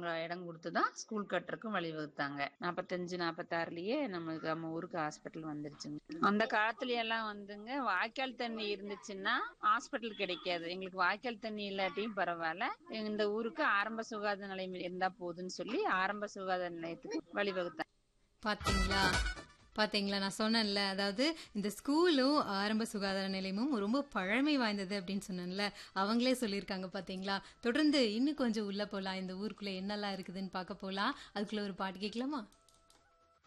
அவங்க இடம் கொடுத்து தான் ஸ்கூல் கட்டுறதுக்கும் வழிவகுத்தாங்க நாற்பத்தஞ்சு நாற்பத்தாறுலயே நம்மளுக்கு நம்ம ஊருக்கு ஹாஸ்பிட்டல் வந்துருச்சுங்க அந்த காலத்துல எல்லாம் வந்துங்க வாய்க்கால் தண்ணி இருந்துச்சுன்னா ஹாஸ்பிட்டல் கிடைக்காது எங்களுக்கு வாய்க்கால் தண்ணி இல்லாட்டியும் பரவாயில்ல இந்த ஊருக்கு ஆரம்ப சுகாதார நிலையம் இருந்தா போதுன்னு சொல்லி ஆரம்ப சுகாதார நிலையத்துக்கு வழிவகுத்தாங்க பாத்தீங்களா பாத்தீங்களா நான் சொன்னேன்ல அதாவது இந்த ஸ்கூலும் ஆரம்ப சுகாதார நிலையமும் ரொம்ப பழமை வாய்ந்தது அப்படின்னு சொன்னேன்ல அவங்களே சொல்லியிருக்காங்க பாத்தீங்களா தொடர்ந்து இன்னும் கொஞ்சம் உள்ள போலாம் இந்த ஊருக்குள்ள என்னெல்லாம் இருக்குதுன்னு பார்க்க போலாம் அதுக்குள்ள ஒரு பாட்டு கேட்கலாமா